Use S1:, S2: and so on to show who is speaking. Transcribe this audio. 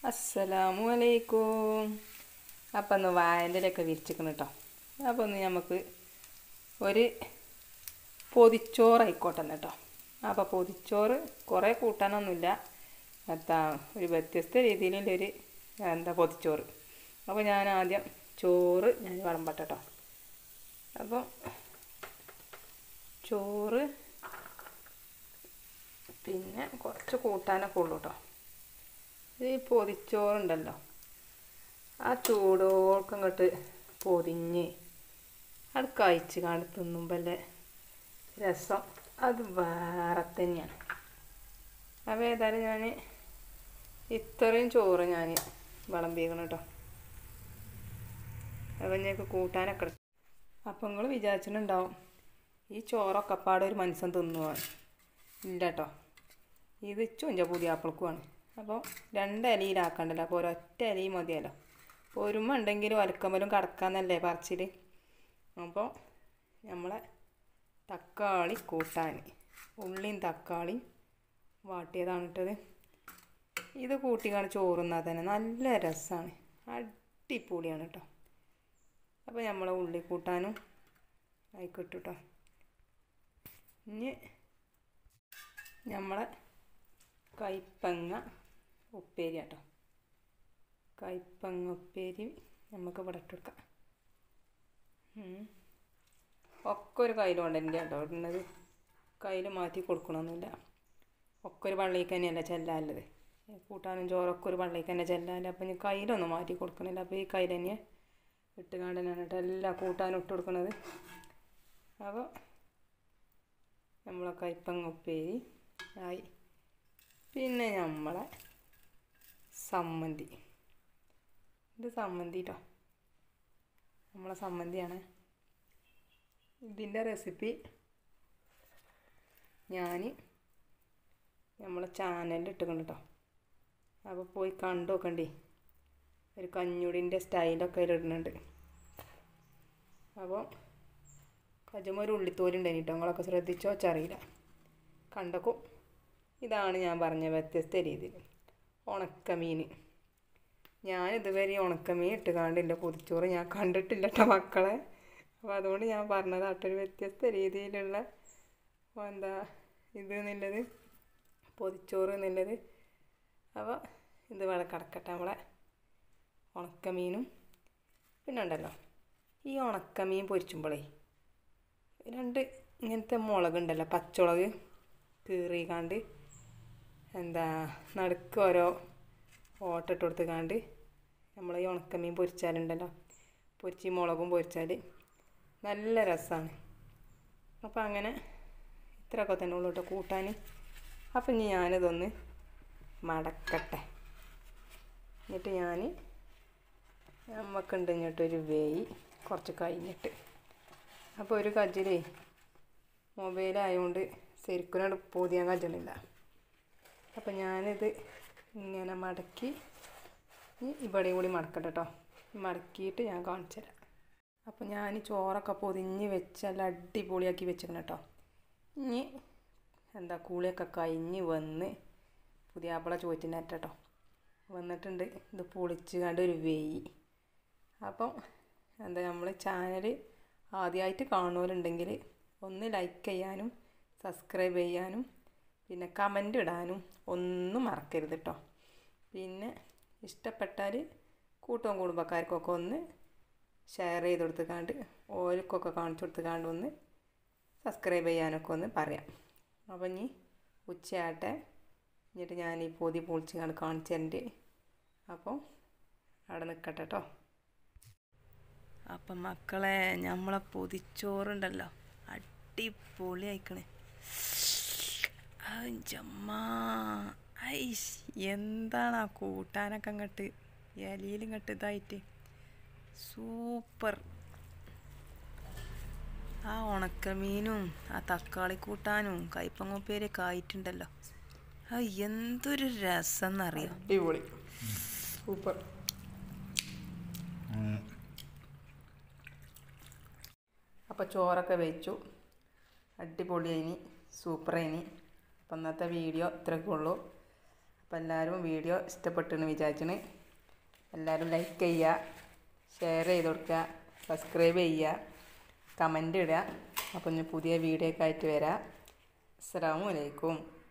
S1: അസ്സലാമു അലൈക്കും അപ്പം ഒന്ന് വായൻ്റെലൊക്കെ വിരിച്ചിക്കണം കേട്ടോ അപ്പോൾ ഒന്ന് നമുക്ക് ഒരു പൊതിച്ചോറായിക്കോട്ടെ കേട്ടോ അപ്പോൾ പൊതിച്ചോറ് കുറേ കൂട്ടാനൊന്നുമില്ല എന്താ ഒരു വ്യത്യസ്ത രീതിയിലുള്ളൊരു എന്താ പൊതിച്ചോറ് അപ്പോൾ ഞാൻ ആദ്യം ചോറ് ഞാൻ വിളമ്പട്ടെ കേട്ടോ അപ്പോൾ ചോറ് പിന്നെ കുറച്ച് കൂട്ടാനൊക്കെ ഉള്ളൂ കേട്ടോ ഈ പൊതിച്ചോറുണ്ടല്ലോ ആ ചൂടോൾക്ക് അങ്ങോട്ട് പൊതിഞ്ഞ് അത് കഴിച്ച് കാണി തിന്നുമ്പല്ലേ രസം അത് വേറെ തന്നെയാണ് അപ്പോൾ ഏതായാലും ഞാൻ ഇത്രയും ചോറ് ഞാൻ വിളമ്പിക്കണം കേട്ടോ അപ്പം ഞങ്ങൾക്ക് കൂട്ടാനൊക്കെ എടുത്തു അപ്പം നിങ്ങൾ വിചാരിച്ചിട്ടുണ്ടാവും ഈ ചോറൊക്കെ പാടെ ഒരു മനുഷ്യൻ തിന്നുവാണ് ഇല്ല കേട്ടോ ഇത് ചുഞ്ച പുതിയാപ്പിളക്കുമാണ് അപ്പോൾ രണ്ട് ഇലയിലാക്കണ്ടല്ലോ അപ്പോൾ ഒരൊറ്റ ഇലയും മതിയല്ലോ ഒരുമ ഉണ്ടെങ്കിലും ഒലക്കമ്പലും കടക്കാന്നല്ലേ പറച്ചിൽ അപ്പോൾ നമ്മളെ തക്കാളി കൂട്ടാൻ ഉള്ളിയും തക്കാളിയും വാട്ടിയതാണ് ഇട്ടത് ഇത് കൂട്ടിക്കാണ് ചോറുന്നാൽ തന്നെ നല്ല രസമാണ് അടിപൊളിയാണ് കേട്ടോ അപ്പോൾ നമ്മളെ ഉള്ളി കൂട്ടാനും ആയിക്കിട്ടു കേട്ടോ ഇനി നമ്മളെ കൈപ്പങ്ങ ഉപ്പേരി കേട്ടോ കൈപ്പങ്ങ ഉപ്പേരി നമുക്ക് ഇവിടെ ഇട്ട് കൊടുക്കാം ഉം. ഒക്കെ ഒരു കയ്യിലുണ്ട് എൻ്റെ കേട്ടോ ഇടുന്നത് കയ്യിൽ മാറ്റി കൊടുക്കണമെന്നില്ല ഒക്കെ ഒരു പള്ളിക്ക് തന്നെയല്ല ചെല്ലാനുള്ളത് കൂട്ടാനും ചോറൊക്കെ ഒരു പള്ളിക്ക് തന്നെ ചെല്ലാല്ല അപ്പം ഞാൻ കയ്യിലൊന്നും മാറ്റി കൊടുക്കണില്ല അപ്പോൾ ഈ കയ്യിൽ തന്നെ ഇട്ട് കാണ്ടനാണ് കേട്ടോ എല്ലാ കൂട്ടാനും ഇട്ട് കൊടുക്കുന്നത് അപ്പോൾ നമ്മളെ കൈപ്പങ്ങ ഉപ്പേരി ആയി പിന്നെ നമ്മളെ സമ്മന്തി ഇത് സമ്മന്തി കേട്ടോ നമ്മളെ സമ്മന്തിയാണ് ഇതിൻ്റെ റെസിപ്പി ഞാൻ നമ്മളെ ചാനലിൽ ഇട്ടിട്ടുണ്ട് കേട്ടോ അപ്പോൾ പോയി കണ്ടു നോക്കണ്ടേ ഒരു കഞ്ഞുടിൻ്റെ സ്റ്റൈലൊക്കെ അതിലിടുന്നുണ്ട് അപ്പോൾ കജുമ ഒരു ഉള്ളിത്തോലുണ്ടായിന് കേട്ടോ നിങ്ങളൊക്കെ ശ്രദ്ധിച്ചോ വെച്ചറിയില്ല കണ്ടക്കും ഇതാണ് ഞാൻ പറഞ്ഞ വ്യത്യസ്ത രീതിയിൽ ഉണക്കമീൻ ഞാൻ ഇതുവരെ ഉണക്കമീൻ ഇട്ട് കാണ്ടില്ല പൊതിച്ചോറ് ഞാൻ കണ്ടിട്ടില്ല കേട്ടോ മക്കളെ അപ്പോൾ അതുകൊണ്ട് ഞാൻ പറഞ്ഞതാട്ടോ ഒരു വ്യത്യസ്ത രീതിയിലുള്ള എന്താ ഇത് എന്നുള്ളത് പൊതിച്ചോറ് എന്നുള്ളത് അപ്പോൾ ഇത് ഇവിടെ കിടക്കട്ടെ നമ്മളെ ഉണക്കമീനും പിന്നെ ഉണ്ടല്ലോ ഈ ഉണക്കമീൻ പൊരിച്ചുമ്പോഴേ രണ്ട് ഇങ്ങനത്തെ മുളകുണ്ടല്ലോ പച്ചമുളക് കീറിക്കാണ്ട് എന്താ നടുക്ക് ഓരോ ഓട്ടിട്ട് കൊടുത്തുകാണ്ട് നമ്മൾ ഈ ഉണക്കമീൻ പൊരിച്ചാലുണ്ടല്ലോ പൊരിച്ച് ഈ മുളകും പൊരിച്ചാൽ നല്ല രസമാണ് അപ്പോൾ അങ്ങനെ ഇത്രയൊക്കെ തന്നെ ഉള്ളൂ കേട്ടോ കൂട്ടാൻ അപ്പം ഇനി ഞാനിതൊന്ന് മടക്കട്ടെ എന്നിട്ട് ഞാൻ നമുക്കുണ്ട് ഇങ്ങോട്ടൊരു വേയി കുറച്ച് കഴിഞ്ഞിട്ട് അപ്പോൾ ഒരു കജ്ജിലേ മൊബൈലായതുകൊണ്ട് ശരിക്കും പൊതിയാൻ കജ്ജണില്ല അപ്പം ഞാനിത് ഇങ്ങനെ മടക്കി ഇനി ഇവിടെയും കൂടി മടക്കട്ടെ കേട്ടോ മടക്കിയിട്ട് ഞാൻ കാണിച്ചു തരാം അപ്പം ഞാൻ ചോറൊക്കെ പൊതിഞ്ഞ് വെച്ച് നല്ല അടിപൊളിയാക്കി വെച്ചിരിക്കണം കേട്ടോ ഇനി എന്താ കൂളിയൊക്കെ കഴിഞ്ഞ് വന്ന് പുതിയാപ്പിള ചോറ്റിനേറ്റ കേട്ടോ വന്നിട്ടുണ്ട് ഇത് പൊളിച്ച് കണ്ട് ഒരു വെയ് അപ്പം എന്താ നമ്മൾ ചാനൽ ആദ്യമായിട്ട് കാണുന്നവരുണ്ടെങ്കിൽ ഒന്ന് ലൈക്ക് ചെയ്യാനും സബ്സ്ക്രൈബ് ചെയ്യാനും പിന്നെ കമൻ്റ് ഇടാനും ഒന്നും മറക്കരുത് കേട്ടോ പിന്നെ ഇഷ്ടപ്പെട്ടാൽ കൂട്ടവും കുടുംബക്കാർക്കൊക്കെ ഒന്ന് ഷെയർ ചെയ്ത് കൊടുത്തുകാണ്ട് ഓർക്കൊക്കെ കാണിച്ചു കൊടുത്തുകാണ്ട് ഒന്ന് സബ്സ്ക്രൈബ് ചെയ്യാനൊക്കെ ഒന്ന് പറയാം അപ്പം ഇനി ഉച്ചയാട്ടെ എന്നിട്ട് ഞാൻ ഈ പൊതി പൊളിച്ച് കണ്ട് കാണിച്ചതിൻ്റെ അപ്പോൾ അവിടെ നിൽക്കട്ടെ കേട്ടോ അപ്പം മക്കളെ നമ്മളെ പൊതിച്ചോറുണ്ടല്ലോ അടിപൊളി അയക്കണേ ജമ്മ ഐസ് എന്താണ് ആ കൂട്ടാനൊക്കെ അങ്ങോട്ട് ഇലയിൽ ഇങ്ങോട്ട് ഇതായിട്ട് സൂപ്പർ ആ ഉണക്കമീനും ആ തക്കാളി കൂട്ടാനും കയ്പങ്ങുപ്പേരിയൊക്കെ ആയിട്ടുണ്ടല്ലോ ആ എന്തൊരു രസം എന്നറിയാം
S2: അടിപൊളി സൂപ്പർ
S1: അപ്പോൾ ചോറൊക്കെ വെച്ചു അടിപൊളിയായിനി സൂപ്പറായിനി അപ്പം ഇന്നത്തെ വീഡിയോ ഇത്രയൊക്കെ ഉള്ളൂ അപ്പോൾ എല്ലാവരും വീഡിയോ ഇഷ്ടപ്പെട്ടെന്ന് വിചാരിച്ചിന് എല്ലാവരും ലൈക്ക് ചെയ്യുക ഷെയർ ചെയ്ത് കൊടുക്കുക സബ്സ്ക്രൈബ് ചെയ്യുക കമൻ്റ് ഇടുക അപ്പോൾ ഇനി പുതിയ വീഡിയോ ഒക്കെ ആയിട്ട് വരാം അസ്സാമലൈക്കും